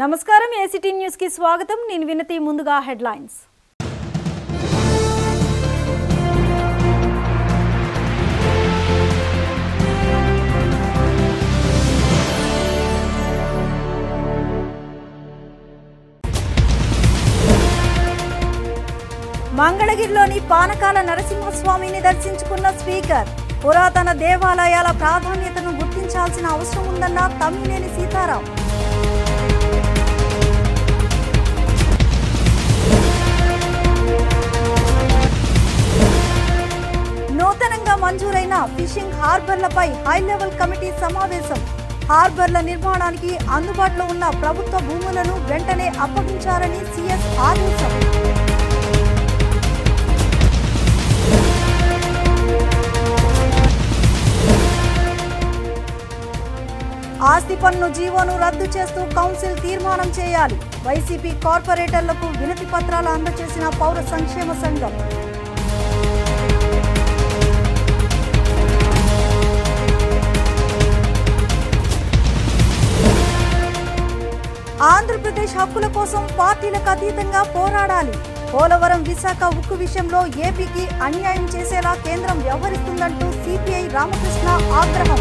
నమస్కారం ACT news కి స్వాగతం నేను వినతి ముందుగా హెడ్లైన్స్ మంగళగిరిలోని పానకాల నరసింహస్వామిని దర్శించుకున్న స్పీకర్ పురాతన దేవాలయాల ప్రాధాన్యతను గుర్తించాల్సిన అవసరం ఉందన్న తమ్మినేని సీతారాం నూతనంగా మంజూరైన ఫిషింగ్ హార్బర్లపై హై లెవెల్ కమిటీ సమావేశం హార్బర్ల నిర్మాణానికి అందుబాటులో ఉన్న ప్రభుత్వ భూములను వెంటనే అప్పగించాలని సీఎస్ ఆదేశం ఆస్తి పన్ను జీవోను రద్దు చేస్తూ కౌన్సిల్ తీర్మానం చేయాలి వైసీపీ కార్పొరేటర్లకు వినతి పత్రాలు అందజేసిన పౌర సంక్షేమ సంఘం ఆంధ్రప్రదేశ్ హక్కుల కోసం పార్టీలకు అతీతంగా పోరాడాలి పోలవరం విశాఖ ఉక్కు విషయంలో ఏపీకి అన్యాయం చేసేలా కేంద్రం వ్యవహరిస్తుందంటూ సిపిఐ రామకృష్ణ ఆగ్రహం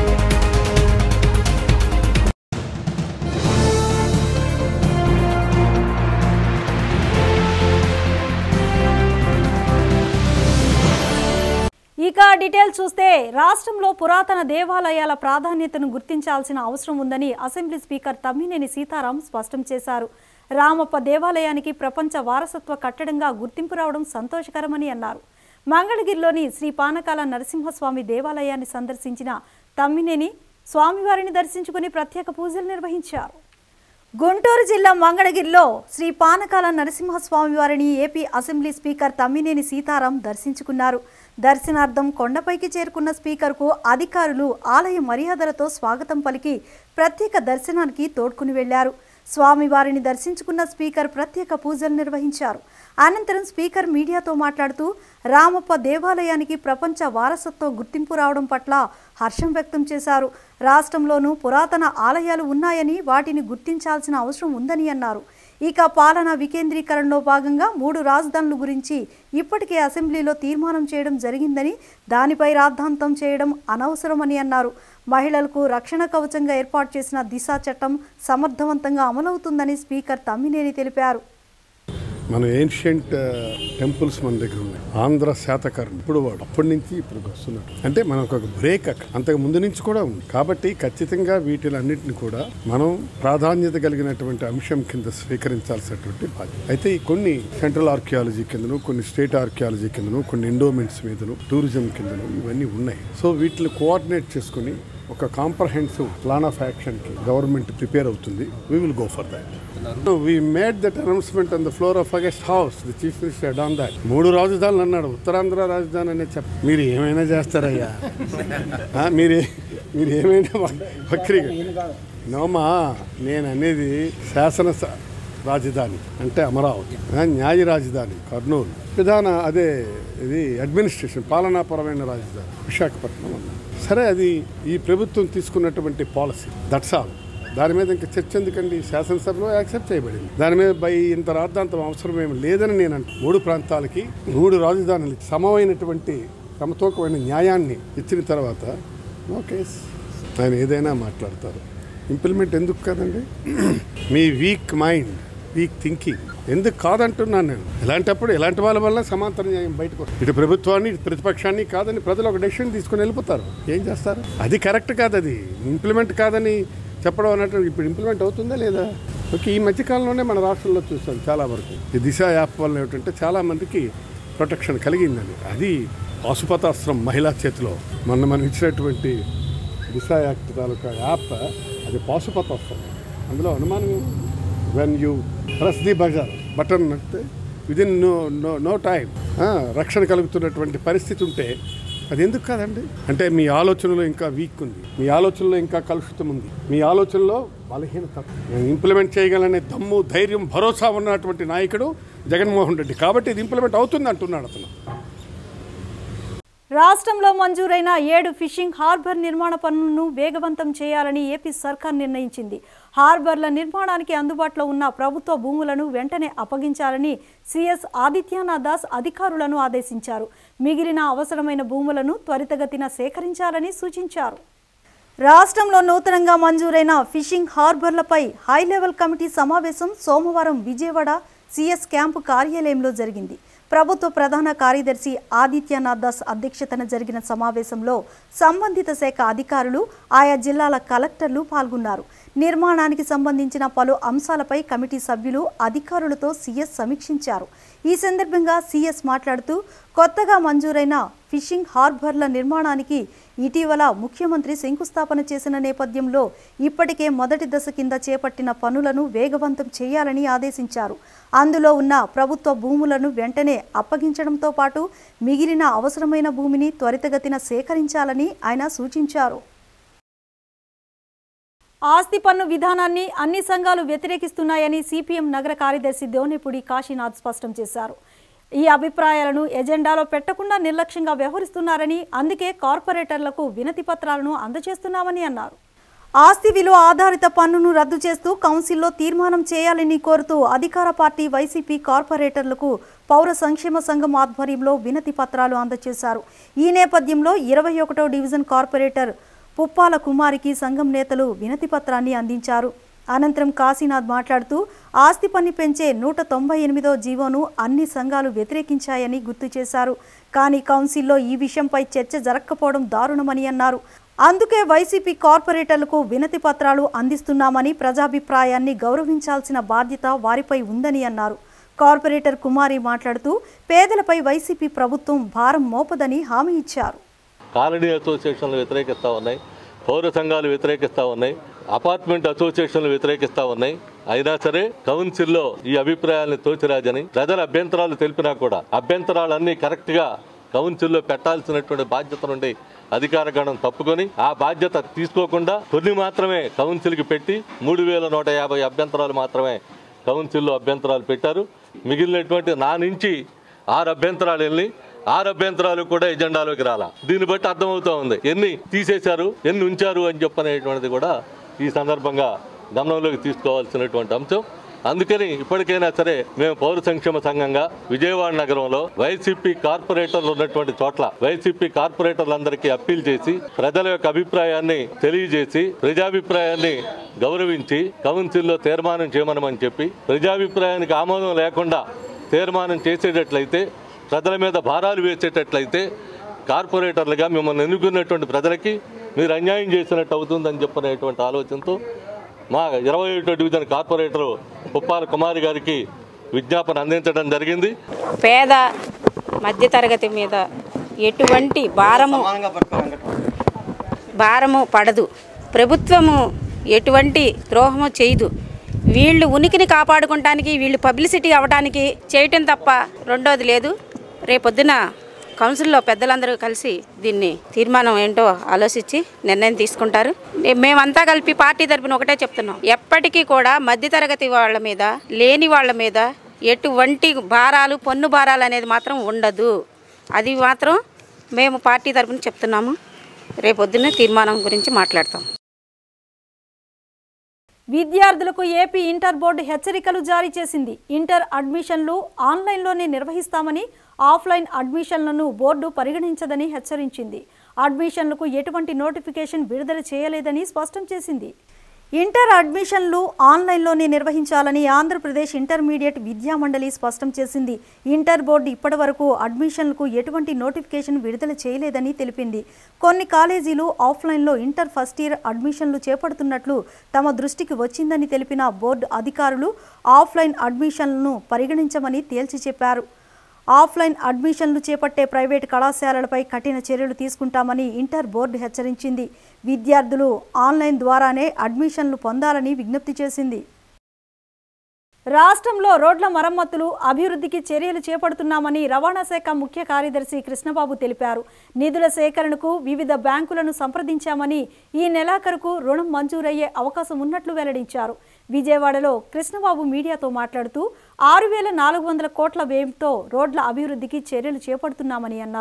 ఇక డీటెయిల్స్ చూస్తే రాష్ట్రంలో పురాతన దేవాలయాల ప్రాధాన్యతను గుర్తించాల్సిన అవసరం ఉందని అసెంబ్లీ స్పీకర్ తమ్మినేని సీతారాం స్పష్టం చేశారు రామప్ప దేవాలయానికి ప్రపంచ వారసత్వ కట్టడంగా గుర్తింపు రావడం సంతోషకరమని అన్నారు మంగళగిరిలోని శ్రీ పానకాల నరసింహస్వామి దేవాలయాన్ని సందర్శించిన తమ్మినేని స్వామివారిని దర్శించుకుని ప్రత్యేక పూజలు నిర్వహించారు గుంటూరు జిల్లా మంగళగిరిలో శ్రీ పానకాల నరసింహస్వామి వారిని AP assembly speaker Tammineni Sitaram దర్శించుకున్నారు దర్శనార్థం కొండపైకి చేరుకున్న స్పీకర్కు అధికారులు ఆలయ మర్యాదలతో స్వాగతం పలికి ప్రత్యేక దర్శనానికి తోడ్కుని వెళ్లారు స్వామివారిని దర్శించుకున్న స్పీకర్ ప్రత్యేక పూజలు నిర్వహించారు అనంతరం స్పీకర్ మీడియాతో మాట్లాడుతూ రామప్ప దేవాలయానికి ప్రపంచ వారసత్వ గుర్తింపు రావడం పట్ల హర్షం వ్యక్తం చేశారు రాష్ట్రంలోనూ పురాతన ఆలయాలు ఉన్నాయని వాటిని గుర్తించాల్సిన అవసరం ఉందని అన్నారు ఇక పాలన వికేంద్రీకరణలో భాగంగా మూడు రాజధానుల గురించి ఇప్పటికే అసెంబ్లీలో తీర్మానం చేయడం జరిగిందని దానిపై రాద్ధాంతం చేయడం అనవసరమని అన్నారు మహిళలకు రక్షణ కవచంగా ఏర్పాటు చేసిన దిశా చట్టం సమర్థవంతంగా అమలవుతుందని స్పీకర్ తమ్మినేని తెలిపారు మన ఏన్షియంట్ టెంపుల్స్ మన దగ్గర ఉన్నాయి ఆంధ్ర శాతకర్ణి ఇప్పుడు వాడు అప్పటి నుంచి ఇప్పుడు వస్తున్నట్టు అంటే మనకు ఒక బ్రేక్ అక్కడ అంతకు ముందు నుంచి కూడా ఉంది కాబట్టి ఖచ్చితంగా వీటిలన్నింటిని కూడా మనం ప్రాధాన్యత కలిగినటువంటి అంశం కింద స్వీకరించాల్సినటువంటి బాధ్యత అయితే ఈ కొన్ని సెంట్రల్ ఆర్కియాలజీ కిందను కొన్ని స్టేట్ ఆర్కియాలజీ కిందను కొన్ని ఎండోమెంట్స్ మీదను టూరిజం కిందను ఇవన్నీ ఉన్నాయి సో వీటిని కోఆర్డినేట్ చేసుకుని ఒక కాంప్రహెన్సివ్ ప్లాన్ ఆఫ్ యాక్షన్ కి గవర్నమెంట్ ప్రిపేర్ అవుతుంది we will go for that we made that announcement on the floor of august house the chief minister then that మూడు రాజధానులు అన్నాడు ఉత్తరాంధ్ర రాజధాని అనే చెప్ప మీరు ఏమైనా చేస్తారయ్యా ఆ, మీరు మీరు ఏమైనా వక్రీగా నోమా నేను అనేది శాసన స- రాజధాని అంటే అమరావతి ఆ, న్యాయ రాజధాని కర్నూలు విధాన అదే ఇది అడ్మినిస్ట్రేషన్ పాలనాపరమైన రాజధాని విశాఖపట్నం అన్నారు సరే అది ఈ ప్రభుత్వం తీసుకున్నటువంటి పాలసీ దట్స్ ఆల్ దాని మీద ఇంకా చర్చ ఎందుకండి శాసనసభలో యాక్సెప్ట్ చేయబడింది దాని మీద బై ఇంత రాద్ధాంతం అవసరం ఏమి లేదని నేను అంటు మూడు ప్రాంతాలకి మూడు రాజధానులు సమమైనటువంటి సమతూకమైన న్యాయాన్ని ఇచ్చిన తర్వాత ఓకే ఆయన ఏదైనా మాట్లాడతారు ఇంప్లిమెంట్ ఎందుకు కాదండి మీ వీక్ మైండ్ వీక్ థింకింగ్ ఎందుకు కాదంటున్నాను నేను ఇలాంటప్పుడు ఇలాంటి వాళ్ళ వల్ల సమాంతర న్యాయం బయటకు వస్తుంది. ఇటు ప్రభుత్వాన్ని ఇటు ప్రతిపక్షాన్ని కాదని ప్రజలు ఒక డెసిషన్ తీసుకుని వెళ్ళిపోతారు ఏం చేస్తారు అది కరెక్ట్ కాదు అది ఇంప్లిమెంట్ కాదని చెప్పడం అన్నట్టు ఇప్పుడు ఇంప్లిమెంట్ అవుతుందా లేదా ఓకే ఈ మధ్యకాలంలోనే మన రాష్ట్రంలో చూస్తాం చాలా వరకు ఈ దిశ యాప్ వల్ల ఏమిటంటే చాలా మందికి ప్రొటెక్షన్ కలిగిందని అది ఆసుపతాస్త్రం మహిళా చేతిలో మొన్న మనం ఇచ్చినటువంటి దిశ యాక్ట్ తాలూకా యాప్ అది పాశుపతాస్త్రం అందులో అనుమానం when you press the buzzer button నొక్కితే within no no no time రక్షణ కలుగుతున్నటువంటి పరిస్థితి ఉంటే అది ఎందుకు కాదండి అంటే మీ ఆలోచనలో ఇంకా వీక్ ఉంది మీ ఆలోచనలో ఇంకా కలుషితం ఉంది మీ ఆలోచనలో బలహీనత నేను ఇంప్లిమెంట్ చేయగలనే దమ్ము ధైర్యం భరోసా ఉన్నటువంటి నాయకుడు జగన్మోహన్ రెడ్డి కాబట్టి ఇది ఇంప్లిమెంట్ అవుతుంది అంటున్నాడు అతను రాష్ట్రంలో మంజూరైన ఏడు ఫిషింగ్ హార్బర్ నిర్మాణ పనులను వేగవంతం చేయాలని ఏపీ సర్కార్ నిర్ణయించింది హార్బర్ల నిర్మాణానికి అందుబాటులో ఉన్న ప్రభుత్వ భూములను వెంటనే అప్పగించాలని సిఎస్ ఆదిత్యనాథ్ దాస్ అధికారులను ఆదేశించారు మిగిలిన అవసరమైన భూములను త్వరితగతిన సేకరించాలని సూచించారు రాష్ట్రంలో నూతనంగా మంజూరైన ఫిషింగ్ హార్బర్లపై హై లెవెల్ కమిటీ సమావేశం సోమవారం విజయవాడ సిఎస్ క్యాంపు కార్యాలయంలో జరిగింది ప్రభుత్వ ప్రధాన కార్యదర్శి ఆదిత్యనాథ్ దాస్ అధ్యక్షతన జరిగిన సమావేశంలో సంబంధిత శాఖ అధికారులు ఆయా జిల్లాల కలెక్టర్లు పాల్గొన్నారు నిర్మాణానికి సంబంధించిన పలు అంశాలపై కమిటీ సభ్యులు అధికారులతో సీఎస్ సమీక్షించారు ఈ సందర్భంగా సీఎస్ మాట్లాడుతూ కొత్తగా మంజూరైన ఫిషింగ్ హార్బర్ల నిర్మాణానికి ఇటీవల ముఖ్యమంత్రి శంకుస్థాపన చేసిన నేపథ్యంలో ఇప్పటికే మొదటి దశ కింద చేపట్టిన పనులను వేగవంతం చేయాలని ఆదేశించారు అందులో ఉన్న ప్రభుత్వ భూములను వెంటనే అప్పగించడంతో పాటు మిగిలిన అవసరమైన భూమిని త్వరితగతిన సేకరించాలని ఆయన సూచించారు ఆస్తి పన్ను విధానాన్ని అన్ని సంఘాలు వ్యతిరేకిస్తున్నాయని సిపిఎం నగర కార్యదర్శి దేవనేపుడి కాశీనాథ్ స్పష్టం చేశారు ఈ అభిప్రాయాలను ఎజెండాలో పెట్టకుండా నిర్లక్ష్యంగా వ్యవహరిస్తున్నారని అందుకే కార్పొరేటర్లకు వినతి పత్రాలను అందజేస్తున్నామని అన్నారు ఆస్తి విలువ ఆధారిత పన్నును రద్దు చేస్తూ కౌన్సిల్లో తీర్మానం చేయాలని కోరుతూ అధికార పార్టీ వైసీపీ కార్పొరేటర్లకు పౌర సంక్షేమ సంఘం ఆధ్వర్యంలో వినతి పత్రాలు అందజేశారు ఈ నేపథ్యంలో ఇరవై ఒకటో డివిజన్ కార్పొరేటర్ పుప్పాల కుమారికి సంఘం నేతలు వినతి పత్రాన్ని అందించారు అనంతరం కాశీనాథ్ మాట్లాడుతూ ఆస్తి పన్ను పెంచే నూట తొంభై ఎనిమిదో జీవోను అన్ని సంఘాలు వ్యతిరేకించాయని గుర్తు చేశారు కానీ కౌన్సిల్లో ఈ విషయంపై చర్చ జరగకపోవడం దారుణమని అన్నారు అందుకే వైసీపీ కార్పొరేటర్లకు వినతి పత్రాలు అందిస్తున్నామని ప్రజాభిప్రాయాన్ని గౌరవించాల్సిన బాధ్యత వారిపై ఉందని అన్నారు కార్పొరేటర్ కుమారి మాట్లాడుతూ పేదలపై వైసీపీ ప్రభుత్వం భారం మోపదని హామీ ఇచ్చారు కాలనీ అసోసియేషన్లు వ్యతిరేకిస్తూ ఉన్నాయి పౌర సంఘాలు వ్యతిరేకిస్తూ ఉన్నాయి అపార్ట్మెంట్ అసోసియేషన్లు వ్యతిరేకిస్తూ ఉన్నాయి అయినా సరే కౌన్సిల్లో ఈ అభిప్రాయాలను తోచిరాజని ప్రజల అభ్యంతరాలు తెలిపినా కూడా అభ్యంతరాలన్నీ కరెక్ట్గా కౌన్సిల్లో పెట్టాల్సినటువంటి బాధ్యత నుండి అధికార గణం తప్పుకొని ఆ బాధ్యత తీసుకోకుండా కొన్ని మాత్రమే కౌన్సిల్కి పెట్టి మూడు వేల నూట యాభై అభ్యంతరాలు మాత్రమే కౌన్సిల్లో అభ్యంతరాలు పెట్టారు మిగిలినటువంటి నా నుంచి ఆరు అభ్యంతరాలు వెళ్ళి ఆరు అభ్యంతరాలు కూడా ఎజెండాలోకి రాలా దీన్ని బట్టి అర్థమవుతా ఉంది ఎన్ని తీసేశారు ఎన్ని ఉంచారు అని చెప్పనేటువంటిది కూడా ఈ సందర్భంగా గమనంలోకి తీసుకోవాల్సినటువంటి అంశం అందుకని ఇప్పటికైనా సరే మేము పౌర సంక్షేమ సంఘంగా విజయవాడ నగరంలో వైసీపీ కార్పొరేటర్లు ఉన్నటువంటి చోట్ల వైసీపీ కార్పొరేటర్లందరికీ అప్పీల్ చేసి ప్రజల యొక్క అభిప్రాయాన్ని తెలియజేసి ప్రజాభిప్రాయాన్ని గౌరవించి కౌన్సిల్లో తీర్మానం చేయమనమని చెప్పి ప్రజాభిప్రాయానికి ఆమోదం లేకుండా తీర్మానం చేసేటట్లయితే ప్రజల మీద భారాలు వేసేటట్లయితే కార్పొరేటర్లుగా మిమ్మల్ని ఎన్నుకున్నటువంటి ప్రజలకి మీరు అన్యాయం చేసినట్టు అవుతుందని చెప్పనేటువంటి ఆలోచనతో మా ఇరవై ఒకటో డివిజన్ కార్పొరేటర్ ఉప్పాల కుమారి గారికి విజ్ఞాపన అందించడం జరిగింది పేద మధ్యతరగతి మీద ఎటువంటి భారము భారము పడదు ప్రభుత్వము ఎటువంటి ద్రోహము చేయదు వీళ్ళు ఉనికిని కాపాడుకోవటానికి వీళ్ళు పబ్లిసిటీ అవ్వడానికి చేయటం తప్ప రెండోది లేదు రేపొద్దున కౌన్సిల్లో పెద్దలందరూ కలిసి దీన్ని తీర్మానం ఏంటో ఆలోచించి నిర్ణయం తీసుకుంటారు మే- మేమంతా కలిపి పార్టీ తరపున ఒకటే చెప్తున్నాం ఎప్పటికీ కూడా మధ్యతరగతి వాళ్ళ మీద లేని వాళ్ళ మీద ఎటువంటి భారాలు పన్ను భారాలు అనేది మాత్రం ఉండదు అది మాత్రం మేము పార్టీ తరపున చెప్తున్నాము రేపొద్దున తీర్మానం గురించి మాట్లాడతాం విద్యార్థులకు ఏపీ ఇంటర్ బోర్డు హెచ్చరికలు జారీ చేసింది ఇంటర్ అడ్మిషన్లు ఆన్లైన్లోనే నిర్వహిస్తామని ఆఫ్లైన్ అడ్మిషన్లను బోర్డు పరిగణించదని హెచ్చరించింది అడ్మిషన్లకు ఎటువంటి నోటిఫికేషన్ విడుదల చేయలేదని స్పష్టం చేసింది ఇంటర్ అడ్మిషన్లు ఆన్లైన్లోనే నిర్వహించాలని ఆంధ్రప్రదేశ్ ఇంటర్మీడియట్ విద్యా మండలి స్పష్టం చేసింది ఇంటర్ బోర్డు ఇప్పటివరకు అడ్మిషన్లకు ఎటువంటి నోటిఫికేషన్ విడుదల చేయలేదని తెలిపింది కొన్ని కాలేజీలు ఆఫ్లైన్లో ఇంటర్ ఫస్ట్ ఇయర్ అడ్మిషన్లు చేపడుతున్నట్లు తమ దృష్టికి వచ్చిందని తెలిపిన బోర్డు అధికారులు ఆఫ్లైన్ అడ్మిషన్లను పరిగణించమని తేల్చి చెప్పారు ఆఫ్లైన్ అడ్మిషన్లు చేపట్టే ప్రైవేటు కళాశాలలపై కఠిన చర్యలు తీసుకుంటామని ఇంటర్ బోర్డు హెచ్చరించింది విద్యార్థులు ఆన్లైన్ ద్వారానే అడ్మిషన్లు పొందాలని విజ్ఞప్తి చేసింది రాష్ట్రంలో రోడ్ల మరమ్మతులు అభివృద్ధికి చర్యలు చేపడుతున్నామని రవాణా శాఖ ముఖ్య కార్యదర్శి కృష్ణబాబు తెలిపారు నిధుల సేకరణకు వివిధ బ్యాంకులను సంప్రదించామని ఈ నెలాఖరుకు రుణం మంజూరయ్యే అవకాశం ఉన్నట్లు వెల్లడించారు విజయవాడలో కృష్ణబాబు మీడియాతో మాట్లాడుతూ ఆరు వేల నాలుగు వందల కోట్ల వ్యయంతో రోడ్ల అభివృద్ధికి చర్యలు చేపడుతున్నామని అన్నారు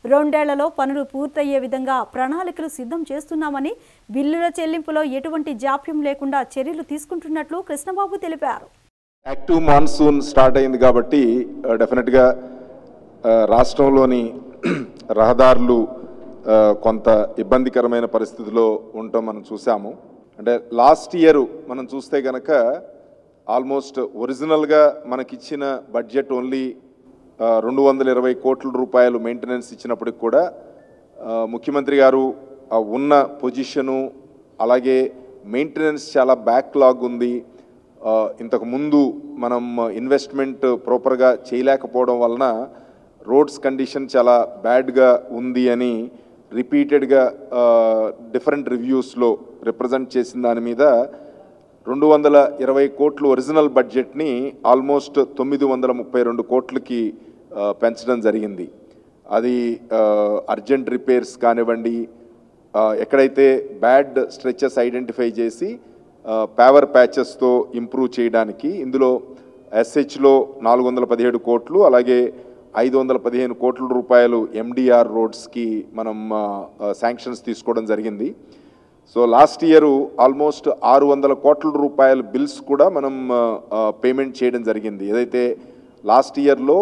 రెండేళ్లలో పనులు పూర్తయ్యే విధంగా ప్రణాళికలు సిద్ధం చేస్తున్నామని బిల్లుల చెల్లింపులో ఎటువంటి జాప్యం లేకుండా చర్యలు తీసుకుంటున్నట్లు కృష్ణబాబు తెలిపారు యాక్టివ్ మాన్సూన్ స్టార్ట్ అయింది కాబట్టి ఆ, డెఫినెట్గా ఆ, రాష్ట్రంలోని రహదారులు ఆ, కొంత ఇబ్బందికరమైన పరిస్థితిలో ఉండటం మనం చూసాము అంటే లాస్ట్ ఇయర్ మనం చూస్తే గనక ఆల్మోస్ట్ ఒరిజినల్గా మనకిచ్చిన బడ్జెట్ ఓన్లీ రెండు వందల ఇరవై కోట్ల రూపాయలు మెయింటెనెన్స్ ఇచ్చినప్పటికి కూడా ఆ, ముఖ్యమంత్రి గారు ఆ ఉన్న పొజిషను అలాగే మెయింటెనెన్స్ చాలా బ్యాక్లాగ్ ఉంది ఆ, ఇంతకు ముందు మనం ఇన్వెస్ట్మెంట్ ప్రాపర్గా చేయలేకపోవడం వలన రోడ్స్ కండిషన్ చాలా బ్యాడ్గా ఉంది అని రిపీటెడ్గా డిఫరెంట్ రివ్యూస్లో రిప్రజెంట్ చేసిన దాని మీద రెండు వందల ఇరవై కోట్లు ఒరిజినల్ బడ్జెట్ని ఆల్మోస్ట్ తొమ్మిది వందల ముప్పై రెండు కోట్లకి ఆ, పెంచడం జరిగింది అది అర్జెంట్ రిపేర్స్ కానివ్వండి ఆ, ఎక్కడైతే బ్యాడ్ స్ట్రెచెస్ ఐడెంటిఫై చేసి పవర్ ప్యాచెస్తో ఇంప్రూవ్ చేయడానికి ఇందులో ఎస్హెచ్లో నాలుగు వందల పదిహేడు కోట్లు అలాగే ఐదు వందల పదిహేను కోట్ల రూపాయలు ఎండిఆర్ రోడ్స్కి మనం శాంక్షన్స్ తీసుకోవడం జరిగింది సో లాస్ట్ ఇయర్ ఆల్మోస్ట్ ఆరు వందల కోట్ల రూపాయల బిల్స్ కూడా మనం పేమెంట్ చేయడం జరిగింది ఏదైతే లాస్ట్ ఇయర్లో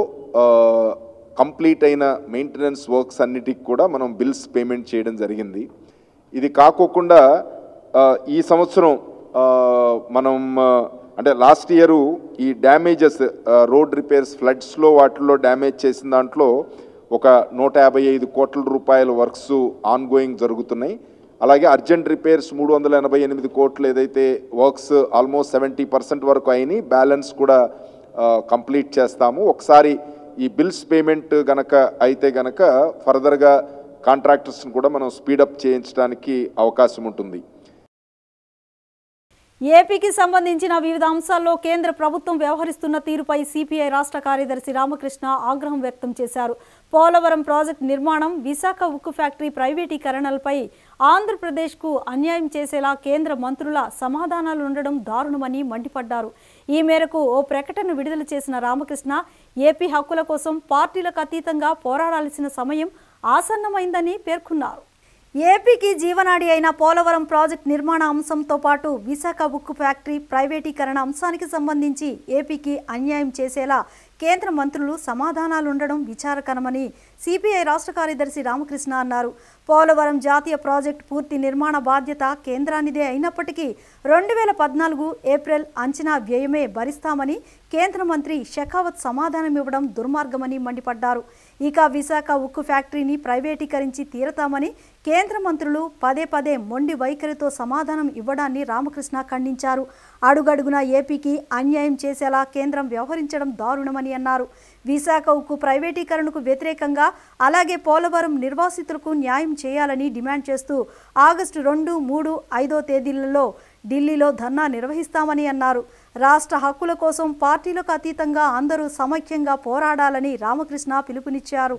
కంప్లీట్ అయిన మెయింటెనెన్స్ వర్క్స్ అన్నిటికి కూడా మనం బిల్స్ పేమెంట్ చేయడం జరిగింది ఇది కాకోకుండా ఆ, ఈ సంవత్సరం ఆ, మనం ఆ, అంటే లాస్ట్ ఇయర్ ఈ డ్యామేజెస్ రోడ్ రిపేర్స్ ఫ్లడ్స్లో వాటిల్లో డ్యామేజ్ చేసిన దాంట్లో ఒక నూట యాభై ఐదు కోట్ల రూపాయల వర్క్స్ ఆన్ గోయింగ్ జరుగుతున్నాయి అలాగే అర్జెంట్ రిపేర్స్ మూడు వందల ఎనభై ఎనిమిది కోట్లు ఏదైతే వర్క్స్ ఆల్మోస్ట్ సెవెంటీ పర్సెంట్ వరకు అయినాయి బ్యాలెన్స్ కూడా కంప్లీట్ చేస్తాము ఒకసారి ఈ బిల్స్ పేమెంట్ గనక అయితే గనక ఫర్దర్గా కాంట్రాక్టర్స్ని కూడా మనం స్పీడప్ చేయించడానికి అవకాశం ఉంటుంది ఏపీకి సంబంధించిన వివిధ అంశాల్లో కేంద్ర ప్రభుత్వం వ్యవహరిస్తున్న తీరుపై సిపిఐ రాష్ట్ర కార్యదర్శి రామకృష్ణ ఆగ్రహం వ్యక్తం చేశారు పోలవరం ప్రాజెక్టు నిర్మాణం విశాఖ ఉక్కు ఫ్యాక్టరీ ప్రైవేటీకరణలపై ఆంధ్రప్రదేశ్కు అన్యాయం చేసేలా కేంద్ర మంత్రుల సమాధానాలు ఉండడం దారుణమని మండిపడ్డారు ఈ మేరకు ఓ ప్రకటన విడుదల చేసిన రామకృష్ణ ఏపీ హక్కుల కోసం పార్టీలకు అతీతంగా పోరాడాల్సిన సమయం ఆసన్నమైందని పేర్కొన్నారు ఏపీకి జీవనాడి అయిన పోలవరం ప్రాజెక్ట్ నిర్మాణ అంశంతో పాటు విశాఖ ఉక్కు ఫ్యాక్టరీ ప్రైవేటీకరణ అంశానికి సంబంధించి ఏపీకి అన్యాయం చేసేలా కేంద్ర మంత్రులు సమాధానాలుండడం విచారకరమని సిపిఐ రాష్ట్ర కార్యదర్శి రామకృష్ణ అన్నారు పోలవరం జాతీయ ప్రాజెక్టు పూర్తి నిర్మాణ బాధ్యత కేంద్రానిదే అయినప్పటికీ రెండు వేల పద్నాలుగు ఏప్రిల్ అంచనా వ్యయమే భరిస్తామని కేంద్ర మంత్రి షెకావత్ సమాధానం ఇవ్వడం దుర్మార్గమని మండిపడ్డారు ఇక విశాఖ ఉక్కు ఫ్యాక్టరీని ప్రైవేటీకరించి తీరతామని కేంద్ర మంత్రులు పదే పదే మొండి వైఖరితో సమాధానం ఇవ్వడాన్ని రామకృష్ణ ఖండించారు అడుగడుగునా ఏపీకి అన్యాయం చేసేలా కేంద్రం వ్యవహరించడం దారుణమని అన్నారు విశాఖ ఉక్కు ప్రైవేటీకరణకు వ్యతిరేకంగా అలాగే పోలవరం నిర్వాసితులకు న్యాయం చేయాలని డిమాండ్ చేస్తూ ఆగస్టు రెండు మూడు ఐదో తేదీలలో ఢిల్లీలో ధర్నా నిర్వహిస్తామని అన్నారు రాష్ట్ర హక్కుల కోసం పార్టీలకు అతీతంగా అందరూ సమైక్యంగా పోరాడాలని రామకృష్ణ పిలుపునిచ్చారు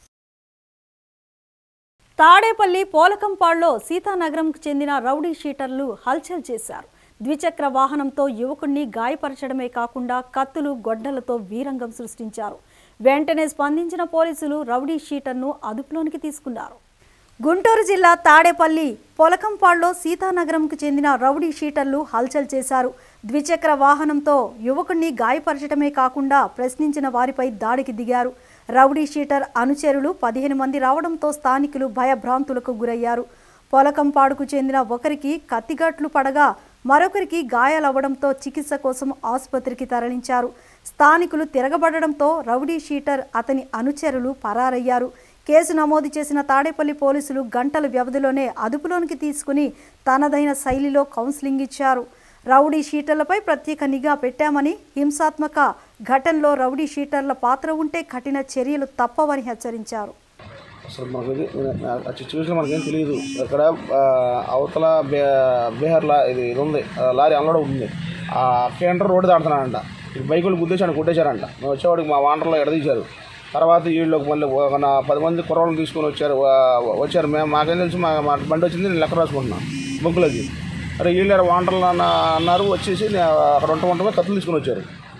తాడేపల్లి పోలకంపాడులో సీతానగరంకు చెందిన రౌడీ షీటర్లు హల్చల్ చేశారు ద్విచక్ర వాహనంతో యువకుణ్ణి గాయపరచడమే కాకుండా కత్తులు గొడ్డలతో వీరంగం సృష్టించారు వెంటనే స్పందించిన పోలీసులు రౌడీ షీటర్ను అదుపులోనికి తీసుకున్నారు గుంటూరు జిల్లా తాడేపల్లి పొలకంపాడులో సీతానగరంకు చెందిన రౌడీ షీటర్లు హల్చల్ చేశారు ద్విచక్ర వాహనంతో యువకుణ్ణి గాయపరచడమే కాకుండా ప్రశ్నించిన వారిపై దాడికి దిగారు రౌడీ షీటర్ అనుచరులు పదిహేను మంది రావడంతో స్థానికులు భయభ్రాంతులకు గురయ్యారు పొలకంపాడుకు చెందిన ఒకరికి కత్తిగట్లు పడగా మరొకరికి గాయాలవ్వడంతో చికిత్స కోసం ఆసుపత్రికి తరలించారు స్థానికులు తిరగబడడంతో రౌడీ షీటర్ అతని అనుచరులు పరారయ్యారు కేసు నమోదు చేసిన తాడేపల్లి పోలీసులు గంటల వ్యవధిలోనే అదుపులోనికి తీసుకుని తనదైన శైలిలో కౌన్సిలింగ్ ఇచ్చారు రౌడీ షీటర్లపై ప్రత్యేక నిఘా పెట్టామని హింసాత్మక ఘటనలో రౌడీ షీటర్ల పాత్ర ఉంటే కఠిన చర్యలు తప్పవని హెచ్చరించారు అసలు మనకు ఇది- ఆ సిచ్యువేషన్ మనకేం తెలియదు ఇక్కడ ఆ, అవతల బే బీహార్ లా ఇది ఇది ఉంది ఆ, లారీ అన్లోడ్ ఉంది ఆ కేంద్ర రోడ్డు దాడుతున్నాడంట ఈ బైకులు గుద్దేశాడు కొట్టేశారంట మేము వచ్చేవాడికి మా వాండర్లో ఎడదీశారు తర్వాత వీళ్ళు మళ్ళీ ఒక నా పది మంది కుర్రోళ్ళని తీసుకొని వచ్చారు వా- వచ్చారు మేము మాకేం తెలుసు మా మా బండి వచ్చింది నేను లెక్క రాసుకుంటున్నాను బొంకులకి అరే వీళ్ళు వాండర్లు అన్న అన్నారు వచ్చేసి నే- అక్కడ ఉంట ఉంటమే కత్తులు తీసుకొని వచ్చారు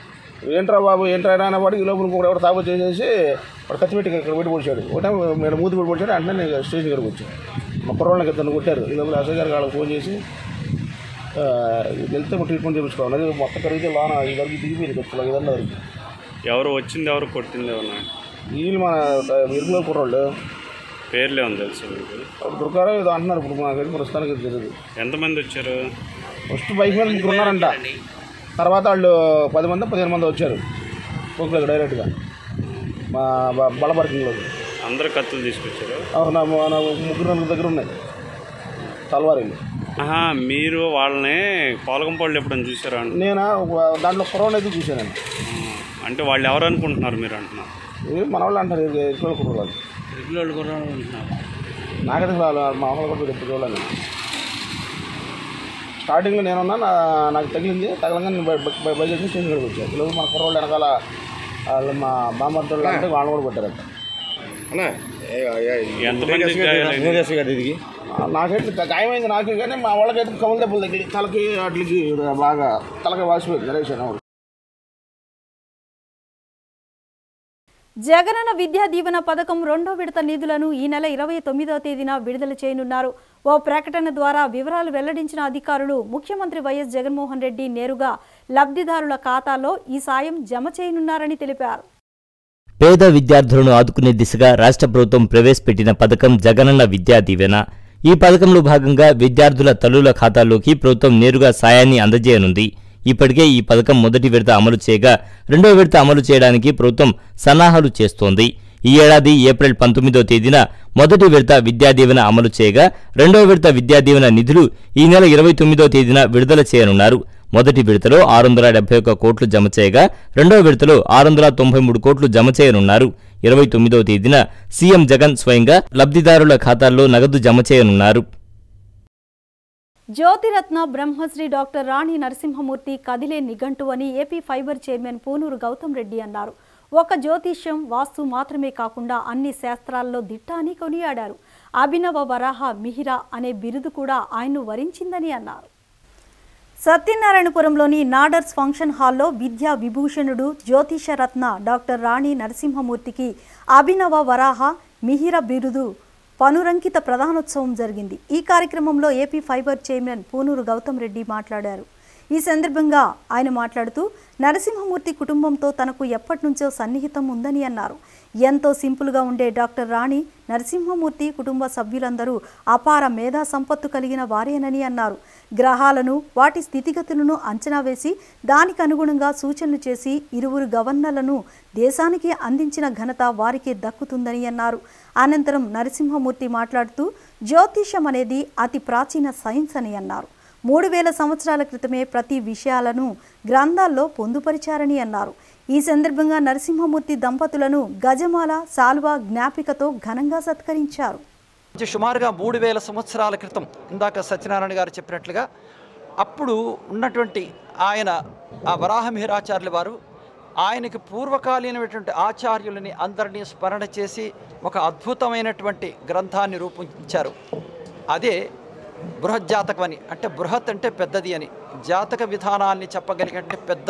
ఏంట్రా బాబు ఏంట్రా అనే వాడికి ఈ లోపల ఇంకొకటి ఎవరు తాగు చేసేసి వాడు కత్తి పెట్టి ఇక్కడ పెట్టి పొడిచాడు ఒకటే మీరు మూతి పెట్టి పొడిచాడు అంటే నేను స్టేషన్ దగ్గరకు వచ్చాను మా కుర్రోళ్ళకి ఇద్దరు కొట్టారు ఈ లోపల అసలు గారు వాళ్ళకి ఫోన్ చేసి ఆ, వెళ్తే ట్రీట్మెంట్ చేయించుకోవాలి అది మొత్తం కరిగితే లోన ఈ వరకు దిగిపోయింది ఖచ్చితంగా ఇదన్న వరకు ఎవరు వచ్చింది ఎవరు కొట్టింది ఏమన్నా వీళ్ళు మన ఇరుకులో కుర్రోళ్ళు పేర్లు ఏమన్నా తెలుసు మీకు దుర్గారావు ఏదో అంటున్నారు ఇప్పుడు మాకు ప్రస్తుతానికి తెలియదు ఎంతమంది వచ్చారు ఫస్ట్ బైక్ మీద ముగ్గురు ఉన్నారంట తర్వాత వాళ్ళు పది మంది పదిహేను మంది వచ్చారు పోకులకు డైరెక్ట్గా మా బ- బల పార్కింగ్లోకి అందరు కత్తులు తీసుకొచ్చారు ఆ, నా నా ముగ్గురు నలుగురు దగ్గర ఉన్నాయి తలవారీలు ఆహా మీరు వాళ్ళని పాలకంపళ్ళు ఎప్పుడైనా చూసారా అంట నేను ఒక- దాంట్లో కుర్రోని అయితే చూశానండి అంటే వాళ్ళు ఎవరు అనుకుంటున్నారు మీరు అంటున్నారు ఇది మన వాళ్ళు అంటారు ఎక్కువ కుర్రోళ్ళు నాకైతే వాళ్ళు మా అమ్మలు కూడా ఎప్పుడు చూడాలి స్టార్టింగ్లో నేనున్నా నా నాకు తగిలింది తగలంగా నేను బయ- బయ- బయట వచ్చి స్టేషన్ కాడికి వచ్చాను ఈలోపు మన కుర్రోళ్ళు వెనకాల వాళ్ళు మా బామ్మర్తోళ్ళు అంటే వాళ్ళని కూడా కొట్టారంట ఎంతమంది గాయాలైంది? ఆ, నాకైతే గా- గాయమైంది నాకు కానీ మా వాళ్ళకైతే కవులు దెబ్బలు తగిలి తలకి వాటికి బాగా తలకి వాసిపోయింది నరేష్ అనేవాడు జగనన్న విద్యా దీవెన పథకం రెండో విడత నిధులను ఈ నెల ఇరవై తొమ్మిదవ తేదీన విడుదల చేయనున్నారు ఓ ప్రకటన ద్వారా వివరాలు వెల్లడించిన అధికారులు ముఖ్యమంత్రి వైఎస్ జగన్మోహన్ రెడ్డి నేరుగా లబ్ధిదారుల ఖాతాలో ఈ సాయం జమ చేయనున్నారని తెలిపారు పేద విద్యార్థులను ఆదుకునే దిశగా రాష్ట్ర ప్రభుత్వం ప్రవేశపెట్టిన పథకం జగనన్న విద్యా దీవెన ఈ పథకంలో భాగంగా విద్యార్థుల తల్లుల ఖాతాల్లోకి ప్రభుత్వం నేరుగా సాయాన్ని అందజేయనుంది ఇప్పటికే ఈ పథకం మొదటి విడత అమలు చేయగా రెండో విడత అమలు చేయడానికి ప్రభుత్వం సన్నాహాలు చేస్తోంది ఈ ఏడాది ఏప్రిల్ పంతొమ్మిదో తేదీన మొదటి విడత విద్యా దీవెన అమలు చేయగా రెండో విడత విద్యా దీవెన నిధులు ఈ నెల ఇరవై తొమ్మిదో తేదీన విడుదల చేయనున్నారు మొదటి విడతలో ఆరు వందల డెబ్బై ఒక్క కోట్లు జమ చేయగా రెండో విడతలో ఆరు వందల తొంభై మూడు కోట్లు జమ చేయనున్నారు ఇరవై తొమ్మిదవ తేదీన సీఎం జగన్ స్వయంగా లబ్ధిదారుల ఖాతాల్లో నగదు జమ చేయనున్నారు జ్యోతిరత్న బ్రహ్మశ్రీ డాక్టర్ రాణి నరసింహమూర్తి కదిలే నిఘంటు అని AP fibre chairman Punuru Gautam Reddy అన్నారు ఒక జ్యోతిష్యం వాస్తు మాత్రమే కాకుండా అన్ని శాస్త్రాల్లో దిట్ట అని కొనియాడారు అభినవ వరాహ మిహిర అనే బిరుదు కూడా ఆయన్ను వరించిందని అన్నారు సత్యనారాయణపురంలోని నాడర్స్ ఫంక్షన్ హాల్లో విద్యా విభూషణుడు జ్యోతిషరత్న డాక్టర్ రాణి నరసింహమూర్తికి అభినవ వరాహ మిహిర బిరుదు పనురంకిత ప్రధానోత్సవం జరిగింది ఈ కార్యక్రమంలో AP fibre chairman Punuru Gautam Reddy మాట్లాడారు ఈ సందర్భంగా ఆయన మాట్లాడుతూ నరసింహమూర్తి కుటుంబంతో తనకు ఎప్పటి నుంచో సన్నిహితం ఉందని అన్నారు ఎంతో సింపుల్గా ఉండే డాక్టర్ రాణి నరసింహమూర్తి కుటుంబ సభ్యులందరూ అపార మేధా సంపత్తు కలిగిన వారేనని అన్నారు గ్రహాలను వాటి స్థితిగతులను అంచనా వేసి దానికి అనుగుణంగా సూచనలు చేసి ఇరువురు గవర్నర్లను దేశానికి అందించిన ఘనత వారికే దక్కుతుందని అన్నారు అనంతరం నరసింహమూర్తి మాట్లాడుతూ జ్యోతిషం అనేది అతి ప్రాచీన సైన్స్ అని అన్నారు మూడు వేల సంవత్సరాల క్రితమే ప్రతి విషయాలను గ్రంథాల్లో పొందుపరిచారని అన్నారు ఈ సందర్భంగా నరసింహమూర్తి దంపతులను గజమాల సాల్వా జ్ఞాపికతో ఘనంగా సత్కరించారు నుంచి సుమారుగా మూడు వేల సంవత్సరాల క్రితం ఇందాక సత్యనారాయణ గారు చెప్పినట్లుగా అప్పుడు ఉన్నటువంటి ఆయన ఆ వరాహమిహిరాచార్యుల వారు ఆయనకి పూర్వకాలీనటువంటి ఆచార్యులని అందరినీ స్మరణ చేసి ఒక అద్భుతమైనటువంటి గ్రంథాన్ని రూపొందించారు అదే బృహజ్జాతకం అని అంటే బృహత్ అంటే పెద్దది అని జాతక విధానాన్ని చెప్పగలిగే పెద్ద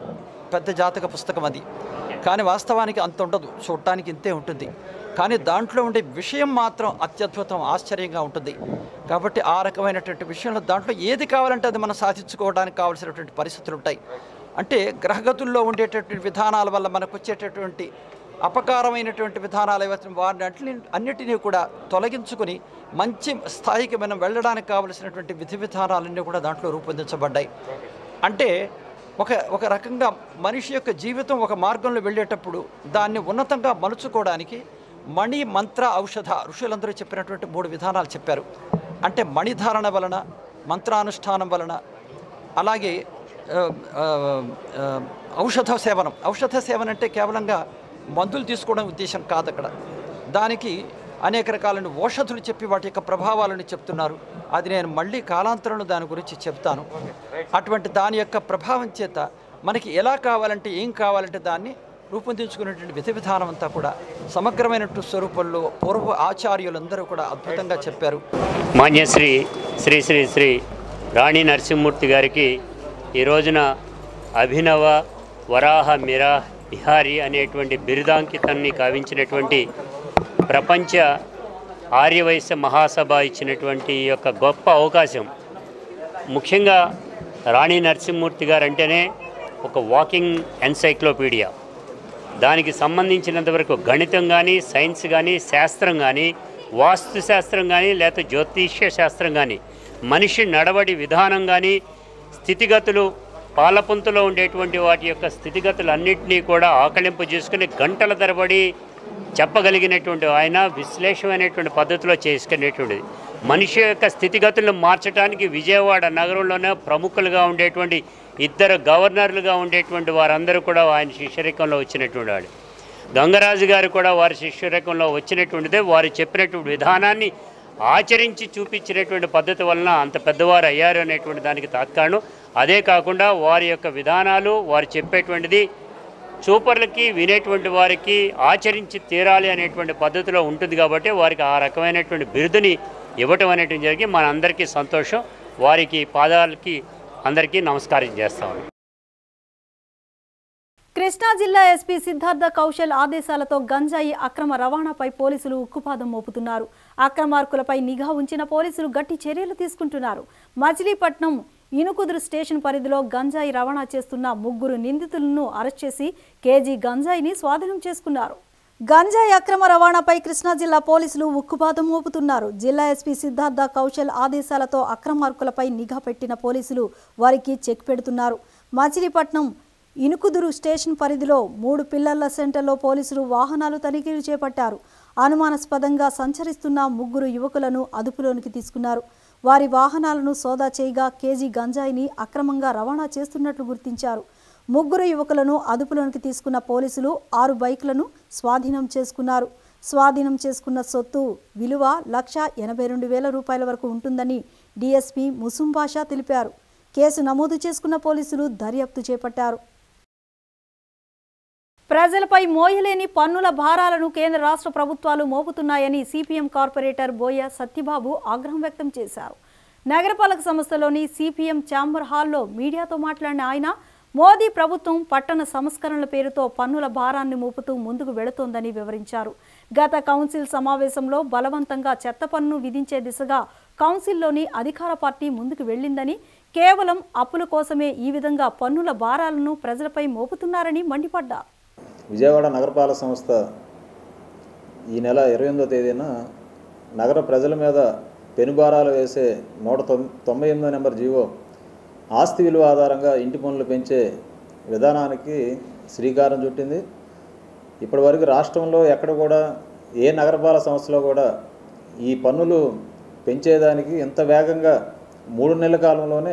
పెద్ద జాతక పుస్తకం అది కానీ వాస్తవానికి అంత ఉండదు చూడటానికి ఇంతే ఉంటుంది కానీ దాంట్లో ఉండే విషయం మాత్రం అత్యద్భుతం ఆశ్చర్యంగా ఉంటుంది కాబట్టి ఆ రకమైనటువంటి విషయంలో దాంట్లో ఏది కావాలంటే అది మనం సాధించుకోవడానికి కావాల్సినటువంటి పరిస్థితులు ఉంటాయి అంటే గ్రహగతుల్లో ఉండేటటువంటి విధానాల వల్ల మనకు వచ్చేటటువంటి అపకారమైనటువంటి విధానాలు ఏవైతే వారిని అన్నిటిని అన్నిటినీ కూడా తొలగించుకొని మంచి స్థాయికి మనం వెళ్ళడానికి కావలసినటువంటి విధి విధానాలన్నీ కూడా దాంట్లో రూపొందించబడ్డాయి అంటే ఒక ఒక రకంగా మనిషి యొక్క జీవితం ఒక మార్గంలో వెళ్ళేటప్పుడు దాన్ని ఉన్నతంగా మలుచుకోవడానికి మణి మంత్ర ఔషధ ఋషులందరూ చెప్పినటువంటి మూడు విధానాలు చెప్పారు అంటే మణిధారణ వలన మంత్రానుష్ఠానం వలన అలాగే ఆ, ఆ, ఆ, ఔషధ సేవనం ఔషధ సేవనం అంటే కేవలంగా మందులు తీసుకోవడం ఉద్దేశం కాదు అక్కడ దానికి అనేక రకాలైన ఔషధులు చెప్పి వాటి యొక్క ప్రభావాలను చెప్తున్నారు అది నేను మళ్ళీ కాలాంతరంలో దాని గురించి చెప్తాను అటువంటి దాని యొక్క ప్రభావం చేత మనకి ఎలా కావాలంటే ఏం కావాలంటే దాన్ని రూపొందించుకునేటువంటి విధి విధానం అంతా కూడా సమగ్రమైనటువంటి స్వరూపంలో పూర్వ ఆచార్యులందరూ కూడా అద్భుతంగా చెప్పారు మాన్యశ్రీ శ్రీ శ్రీ శ్రీ రాణి నరసింహమూర్తి గారికి ఈ రోజున అభినవ వరాహ మిరా బిహారీ అనేటువంటి బిరుదాంకితాన్ని కావించినటువంటి ప్రపంచ ఆర్యవైశ్య మహాసభ ఇచ్చినటువంటి ఈ యొక్క గొప్ప అవకాశం ముఖ్యంగా రాణి నరసింహమూర్తి గారు అంటేనే ఒక వాకింగ్ ఎన్సైక్లోపీడియా దానికి సంబంధించినంతవరకు గణితం కానీ సైన్స్ కానీ శాస్త్రం కానీ వాస్తు శాస్త్రం కానీ లేకపోతే జ్యోతిష్య శాస్త్రం కానీ మనిషి నడవడి విధానం కానీ స్థితిగతులు పాలపుంతలో ఉండేటువంటి వాటి యొక్క స్థితిగతులు అన్నింటినీ కూడా ఆకలింపు చేసుకుని గంటల తరబడి చెప్పగలిగినటువంటి ఆయన విశ్లేషమైనటువంటి పద్ధతిలో చేసుకునేటువంటిది మనిషి యొక్క స్థితిగతులను మార్చడానికి విజయవాడ నగరంలోనే ప్రముఖులుగా ఉండేటువంటి ఇద్దరు గవర్నర్లుగా ఉండేటువంటి వారందరూ కూడా ఆయన శిష్యరికంలో వచ్చినటువంటి వాడు గంగరాజు గారు కూడా వారి శిష్యరికంలో వచ్చినటువంటిదే వారు చెప్పినటువంటి విధానాన్ని ఆచరించి చూపించినటువంటి పద్ధతి వలన అంత పెద్దవారు అయ్యారు అనేటువంటి దానికి తాత్కారణం అదే కాకుండా వారి యొక్క విధానాలు వారు చెప్పేటువంటిది చూపర్లకి వినేటువంటి వారికి ఆచరించి తీరాలి అనేటువంటి పద్ధతిలో ఉంటుంది కాబట్టి వారికి ఆ రకమైనటువంటి బిరుదుని ఇవ్వటం అనేటువంటి జరిగి మనందరికీ సంతోషం వారికి పాదాలకి అందరికీ నమస్కారం చేస్తాము కృష్ణా జిల్లా ఎస్పీ సిద్ధార్థ కౌశల్ ఆదేశాలతో గంజాయి అక్రమ రవాణాపై పోలీసులు ఉక్కుపాదం మోపుతున్నారు అక్రమార్కులపై నిఘా ఉంచిన పోలీసులు గట్టి చర్యలు తీసుకుంటున్నారు మచిలీపట్నం ఇనుకుదురు స్టేషన్ పరిధిలో గంజాయి రవాణా చేస్తున్న ముగ్గురు నిందితులను అరెస్ట్ చేసి కేజీ గంజాయిని స్వాధీనం చేసుకున్నారు గంజాయి అక్రమ రవాణాపై కృష్ణా జిల్లా పోలీసులు ఉక్కుపాదం మోపుతున్నారు జిల్లా ఎస్పీ సిద్ధార్థ కౌశల్ ఆదేశాలతో అక్రమార్కులపై నిఘా పెట్టిన పోలీసులు వారికి చెక్ పెడుతున్నారు మచిలీపట్నం ఇనుకుదురు స్టేషన్ పరిధిలో మూడు పిల్లర్ల సెంటర్లో పోలీసులు వాహనాలు తనిఖీలు చేపట్టారు అనుమానాస్పదంగా సంచరిస్తున్న ముగ్గురు యువకులను అదుపులోనికి తీసుకున్నారు వారి వాహనాలను సోదా చేయగా కేజీ గంజాయిని అక్రమంగా రవాణా చేస్తున్నట్లు గుర్తించారు ముగ్గురు యువకులను అదుపులోనికి తీసుకున్న పోలీసులు ఆరు బైకులను స్వాధీనం చేసుకున్నారు స్వాధీనం చేసుకున్న సొత్తు విలువ లక్ష ఎనభై రెండు వేల రూపాయల వరకు ఉంటుందని డీఎస్పీ ముసుం బాషా తెలిపారు కేసు నమోదు చేసుకున్న పోలీసులు దర్యాప్తు చేపట్టారు ప్రజలపై మోయలేని పన్నుల భారాలను కేంద్ర రాష్ట్ర ప్రభుత్వాలు మోపుతున్నాయని సిపిఎం కార్పొరేటర్ బోయ సత్యబాబు ఆగ్రహం వ్యక్తం చేశారు నగరపాలక సంస్థలోని సిపిఎం ఛాంబర్ హాల్లో మీడియాతో మాట్లాడిన ఆయన మోదీ ప్రభుత్వం పట్టణ సంస్కరణల పేరుతో పన్నుల భారాన్ని మోపుతూ ముందుకు వెళుతోందని వివరించారు గత కౌన్సిల్ సమావేశంలో బలవంతంగా చెత్త పన్ను విధించే దిశగా కౌన్సిల్లోని అధికార పార్టీ ముందుకు వెళ్ళిందని కేవలం అప్పుల కోసమే ఈ విధంగా పన్నుల భారాలను ప్రజలపై మోపుతున్నారని మండిపడ్డారు విజయవాడ నగరపాలక సంస్థ ఈ నెల ఇరవై ఎనిమిదో తేదీన నగర ప్రజల మీద పెనుభారాలు వేసే నూట తొమ్ తొంభై ఎనిమిదో నెంబర్ జీవో ఆస్తి విలువ ఆధారంగా ఇంటి పన్నులు పెంచే విధానానికి శ్రీకారం చుట్టింది ఇప్పటివరకు రాష్ట్రంలో ఎక్కడ కూడా ఏ నగరపాలక సంస్థలో కూడా ఈ పన్నులు పెంచేదానికి ఇంత వేగంగా మూడు నెలల కాలంలోనే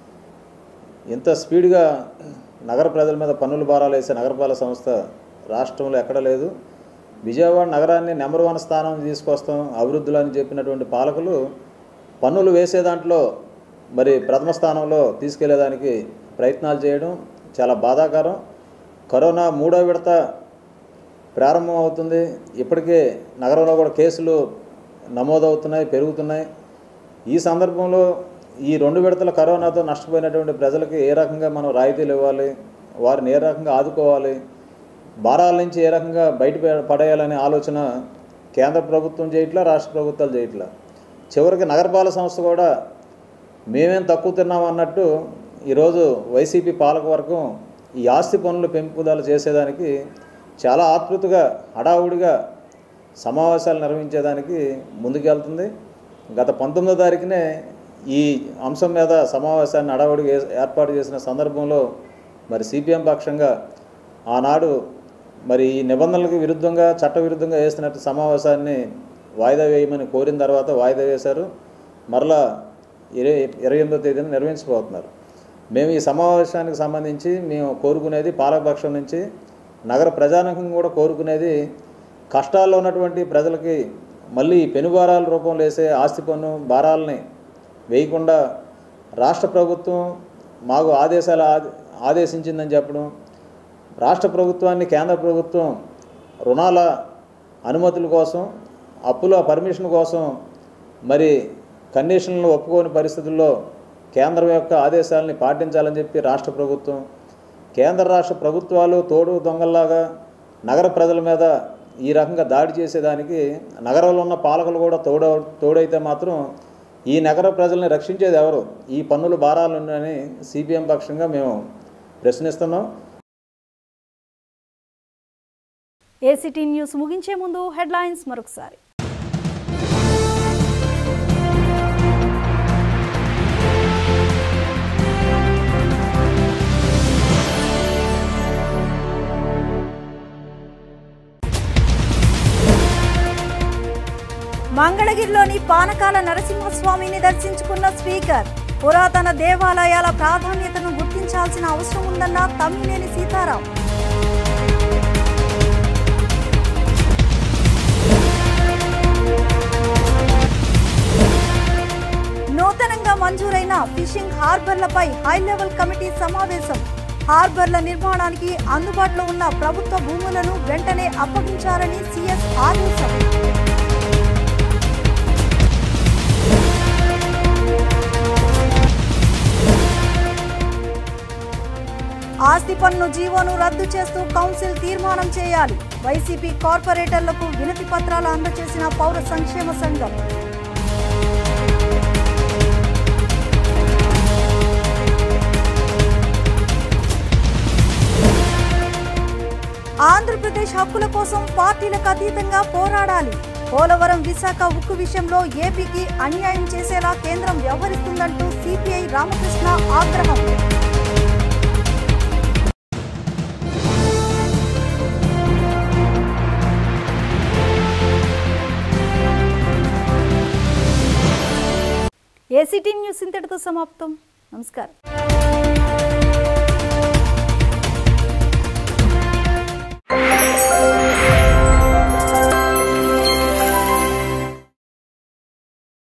ఇంత స్పీడ్గా నగర ప్రజల మీద పన్నుల భారాలు వేసే నగరపాలక సంస్థ రాష్ట్రంలో ఎక్కడ లేదు విజయవాడ నగరాన్ని నెంబర్ వన్ స్థానం తీసుకొస్తాం అభివృద్ధిలో అని చెప్పినటువంటి పాలకులు పన్నులు వేసే దాంట్లో మరి ప్రథమ స్థానంలో తీసుకెళ్లేదానికి ప్రయత్నాలు చేయడం చాలా బాధాకరం కరోనా మూడో విడత ప్రారంభం అవుతుంది ఇప్పటికే నగరంలో కూడా కేసులు నమోదవుతున్నాయి పెరుగుతున్నాయి ఈ సందర్భంలో ఈ రెండు విడతల కరోనాతో నష్టపోయినటువంటి ప్రజలకి ఏ రకంగా మనం రాయితీలు ఇవ్వాలి వారిని ఏ రకంగా ఆదుకోవాలి భారాల నుంచి ఏ రకంగా బయట పడేయాలనే ఆలోచన కేంద్ర ప్రభుత్వం చేయట్లా రాష్ట్ర ప్రభుత్వాలు చేయట్లా చివరికి నగరపాలక సంస్థ కూడా మేమేం తక్కువ తిన్నాం అన్నట్టు ఈరోజు వైసీపీ పాలకవర్గం ఈ ఆస్తి పనులు పెంపుదల చేసేదానికి చాలా ఆతృతగా హడావుడిగా సమావేశాలు నిర్వహించేదానికి ముందుకెళ్తుంది గత పంతొమ్మిదో తారీఖునే ఈ అంశం మీద సమావేశాన్ని హడావుడిగా ఏ- ఏర్పాటు చేసిన సందర్భంలో మరి సిపిఎం పక్షంగా ఆనాడు మరి ఈ నిబంధనలకు విరుద్ధంగా చట్టవిరుద్ధంగా వేసినట్టు సమావేశాన్ని వాయిదా వేయమని కోరిన తర్వాత వాయిదా వేశారు మరలా ఇరవై ఇరవై ఎనిమిదో తేదీన నిర్వహించబోతున్నారు మేము ఈ సమావేశానికి సంబంధించి మేము కోరుకునేది పాలకపక్షం నుంచి నగర ప్రజానికం కూడా కోరుకునేది కష్టాల్లో ఉన్నటువంటి ప్రజలకి మళ్ళీ ఈ పెనుభారాల రూపంలో వేసే ఆస్తి పన్ను భారాలని వేయకుండా రాష్ట్ర ప్రభుత్వం మాకు ఆదేశాలు ఆదే- ఆదేశించిందని చెప్పడం రాష్ట్ర ప్రభుత్వాన్ని కేంద్ర ప్రభుత్వం రుణాల అనుమతుల కోసం అప్పుల పర్మిషన్ కోసం మరి కండిషన్లను ఒప్పుకోని పరిస్థితుల్లో కేంద్రం యొక్క ఆదేశాలని పాటించాలని చెప్పి రాష్ట్ర ప్రభుత్వం కేంద్ర రాష్ట్ర ప్రభుత్వాలు తోడు దొంగల్లాగా నగర ప్రజల మీద ఈ రకంగా దాడి చేసేదానికి నగరంలో ఉన్న పాలకులు కూడా తోడ తోడైతే మాత్రం ఈ నగర ప్రజల్ని రక్షించేది ఎవరు ఈ పన్నుల భారాలు అని సిపిఎం పక్షంగా మేము ప్రశ్నిస్తున్నాం ఏసీటీ న్యూస్ ముగించే ముందు హెడ్లైన్స్ మరొకసారి మంగళగిరిలోని పానకాల నరసింహస్వామిని దర్శించుకున్న స్పీకర్ పురాతన దేవాలయాల ప్రాధాన్యతను గుర్తించాల్సిన అవసరం ఉందన్న తమ్మినేని సీతారాం నూతనంగా మంజూరైన ఫిషింగ్ హార్బర్లపై హై లెవెల్ కమిటీ సమావేశం హార్బర్ల నిర్మాణానికి అందుబాటులో ఉన్న ప్రభుత్వ భూములను వెంటనే అప్పగించాలని సీఎస్ ఆదేశం ఆస్తి పన్ను జీవోను రద్దు చేస్తూ కౌన్సిల్ తీర్మానం చేయాలి వైసీపీ కార్పొరేటర్లకు వినతి పత్రాలు అందజేసిన పౌర సంక్షేమ సంఘం ఆంధ్రప్రదేశ్ హక్కుల కోసం పార్టీలకు అతీతంగా పోరాడాలి పోలవరం విశాఖ ఉక్కు విషయంలో ఏపీకి అన్యాయం చేసేలా కేంద్రం వ్యవహరిస్తుందంటూ సిపిఐ రామకృష్ణ ఆగ్రహం ఏసీటీ న్యూస్ ఇంతటితో సమాప్తం నమస్కారం